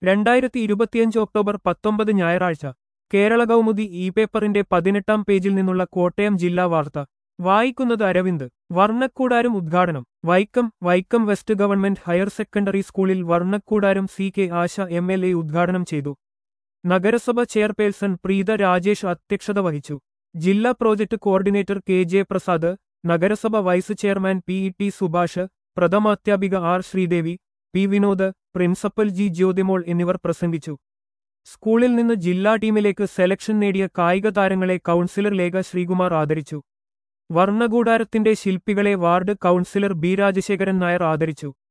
രണ്ടായിരത്തി ഇരുപത്തിയഞ്ച് ഒക്ടോബർ പത്തൊമ്പത് ഞായറാഴ്ച കേരള കൗമുദി ഇ പേപ്പറിന്റെ പതിനെട്ടാം പേജിൽ നിന്നുള്ള കോട്ടയം ജില്ലാ വാർത്ത വായിക്കുന്നത് അരവിന്ദ് വർണ്ണക്കൂടാരം ഉദ്ഘാടനം Vaikom Vaikom west government higher secondary സ്കൂളിൽ വർണ്ണക്കൂടാരം C K Asha M L A ഉദ്ഘാടനം ചെയ്തു നഗരസഭ ചെയർപേഴ്സൺ പ്രീത രാജേഷ് അധ്യക്ഷത വഹിച്ചു ജില്ലാ project coordinator K J Prasad നഗരസഭ vice chairman P E T Subhash പ്രഥമാധ്യാപിക R Sreedevi P Vinod principal G Jyothimol എന്നിവർ പ്രസംഗിച്ചു സ്കൂളിൽ നിന്ന് ജില്ലാ ടീമിലേക്ക് സെലക്ഷൻ നേടിയ കായിക താരങ്ങളെ കൗൺസിലർ ലേഖ ശ്രീകുമാർ ആദരിച്ചു വർണ്ണകൂടാരത്തിന്റെ ശില്പികളെ ward councillor B Rajasekharan Nair ആദരിച്ചു